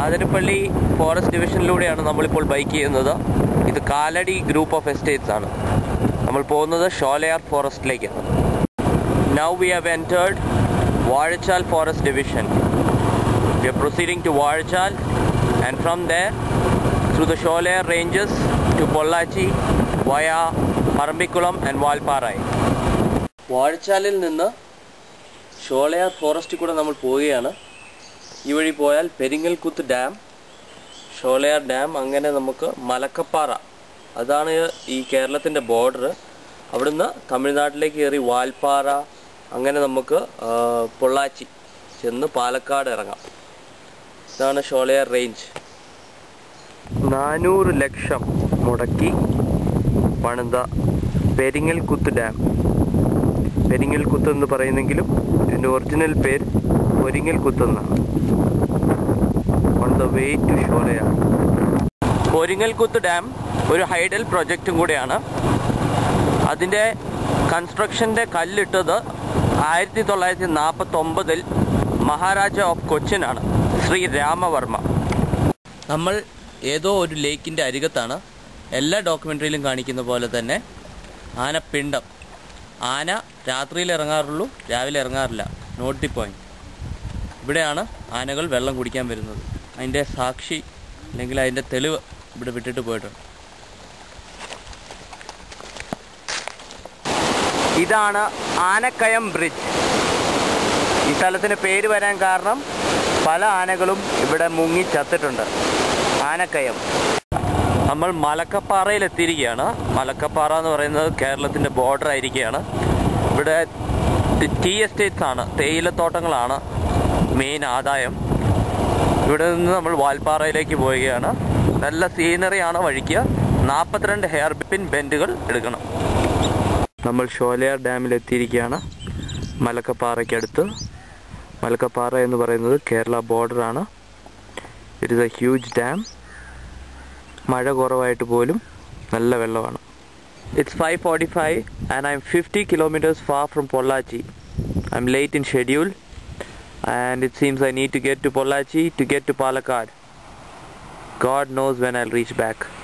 Athirappilly forest ഡിവിഷനിലൂടെയാണ് നമ്മളിപ്പോൾ bike ചെയ്യുന്നത് ഇത് കാലടി ഗ്രൂപ്പ് ഓഫ് എസ്റ്റേറ്റ്സ് ആണ് നമ്മൾ പോകുന്നത് ഷോലയാർ ഫോറസ്റ്റിലേക്കാണ് now we have entered Vazhachal forest division we are proceeding to Vazhachal and from there through the Sholayar ranges to Pollachi via Parambikulam and വാൽപ്പാറായി വാഴച്ചാലിൽ നിന്ന് ഷോളയാർ ഫോറസ്റ്റിൽ കൂടെ നമ്മൾ പോവുകയാണ് ഈ വഴി പോയാൽ പെരിങ്ങൽകുത്ത് ഡാം ഷോളയാർ ഡാം അങ്ങനെ നമുക്ക് മലക്കപ്പാറ അതാണ് ഈ കേരളത്തിൻ്റെ ബോർഡർ അവിടുന്ന് തമിഴ്നാട്ടിലേക്ക് കയറി വാൽപ്പാറ അങ്ങനെ നമുക്ക് ആ, പൊള്ളാച്ചി ചെന്ന് പാലക്കാട് ഇറങ്ങാം ഇതാണ് ഷോളയാർ റേഞ്ച് നാനൂറ് ലക്ഷം മുടക്കി പണിത പെരിങ്ങൽകുത്ത് ഡാം പെരിങ്ങൽകുത്ത് എന്ന് പറയുന്നെങ്കിലും ഇതിൻ്റെ ഒറിജിനൽ പേര് പൊരിങ്ങൽകുത്ത് എന്നാണ് on the way to Sholayar Poringalkuthu dam ഒരു ഹൈഡൽ പ്രൊജക്റ്റും കൂടെയാണ് അതിൻ്റെ കൺസ്ട്രക്ഷൻ്റെ കല്ലിട്ടത് ആയിരത്തി തൊള്ളായിരത്തി നാൽപ്പത്തൊമ്പതിൽ മഹാരാജ ഓഫ് കൊച്ചിനാണ് ശ്രീ രാമവർമ്മ നമ്മൾ ഏതോ ഒരു ലേക്കിൻ്റെ അരികത്താണ് എല്ലാ ഡോക്യുമെൻ്ററിയിലും കാണിക്കുന്ന പോലെ തന്നെ ആനപ്പിണ്ടം ആന രാത്രിയിൽ ഇറങ്ങാറുള്ളൂ രാവിലെ ഇറങ്ങാറില്ല നോട്ട് ദി പോയിന്റ് ഇവിടെയാണ് ആനകൾ വെള്ളം കുടിക്കാൻ വരുന്നത് അതിൻ്റെ സാക്ഷി അല്ലെങ്കിൽ അതിൻ്റെ തെളിവ് ഇവിടെ വിട്ടിട്ട് പോയിട്ടുണ്ട് ഇതാണ് ആനക്കയം ബ്രിഡ്ജ് ഈ സ്ഥലത്തിന് പേര് വരാൻ കാരണം പല ആനകളും ഇവിടെ മുങ്ങി ചത്തിട്ടുണ്ട് ആനക്കയം നമ്മൾ മലക്കപ്പാറയിൽ എത്തിയിരിക്കുകയാണ് മലക്കപ്പാറ എന്ന് പറയുന്നത് കേരളത്തിൻ്റെ ബോർഡർ ആയിരിക്കുകയാണ് ഇവിടെ ടീ എസ്റ്റേറ്റ്സ് ആണ് തേയിലത്തോട്ടങ്ങളാണ് മെയിൻ ആദായം ഇവിടെ നിന്ന് നമ്മൾ വാൽപ്പാറയിലേക്ക് പോവുകയാണ് നല്ല സീനറിയാണ് വഴിക്ക് നാൽപ്പത്തിരണ്ട് ഹെയർ പിൻ ബെൻഡുകൾ എടുക്കണം നമ്മൾ ഷോലയാർ ഡാമിൽ എത്തിയിരിക്കുകയാണ് മലക്കപ്പാറയ്ക്കടുത്ത് മലക്കപ്പാറ എന്ന് പറയുന്നത് കേരള ബോർഡറാണ് it is a huge dam മഴ കുറവായിട്ട് പോലും നല്ല വെള്ളമാണ് it's five forty five and I'm fifty kilometres far from Pollachi I'm late in schedule and it seems I need to get to Pollachi to get to Palakkad God knows when I'll reach back.